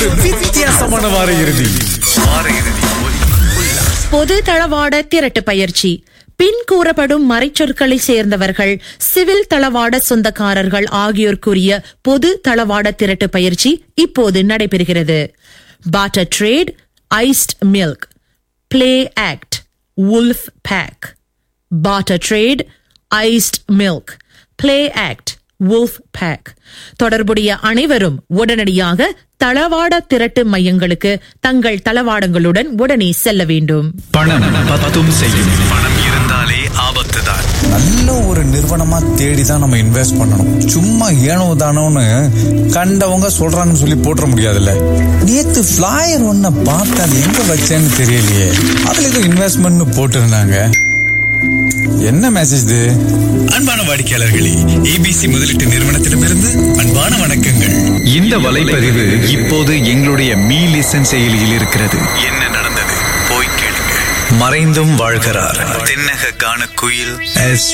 வித்தியாசமான வார இறுதி பொது தளவாட திரட்டு பயிற்சி பின் கூறப்படும் மறைச்சொற்களை சேர்ந்தவர்கள் சிவில் தளவாட சொந்தக்காரர்கள் ஆகியோர் கூறிய பொது தளவாட திரட்டு பயிற்சி இப்போது நடைபெறுகிறது potter trade iced milk play act wolf pack potter trade iced milk play act wolf pack தொடர்புடைய அனைவரும் உடனடியாக தளவாட திரட்டு மையங்களுக்கு தங்கள் தளவாடங்களுடன் உடனே செல்ல வேண்டும் பணம் பத்தும் செய்யும் பணம் இருந்தாலே ஆபத்து தான் நல்ல ஒரு நிறுவனமா தேடி தான் நம்ம இன்வெஸ்ட் பண்ணணும் சும்மா ஏனோ தானோன்னு கண்டவங்க சொல்றாங்கன்னு சொல்லி போட்டுற முடியாதுல்ல நேத்து ஃபிளாயர் ஒன்ன பார்த்தா அது எங்க வச்சேன்னு தெரியலையே அதுல ஏதோ இன்வெஸ்ட்மெண்ட் போட்டிருந்தாங்க என்ன மெசேஜ் இது அன்பான வாடிக்கையாளர்களே ஏபிசி முதலீட்டு நிறுவனத்திடமிருந்து அன்பான வணக்கங்கள் இந்த வலைப்பதிவு இப்போது எங்களுடைய மீ லிசன் செயலியில் இருக்கிறது என்ன நடந்தது போய் கேளுங்க மறைந்தும் வாழ்கிறார் தென்னக கான குயில் எஸ்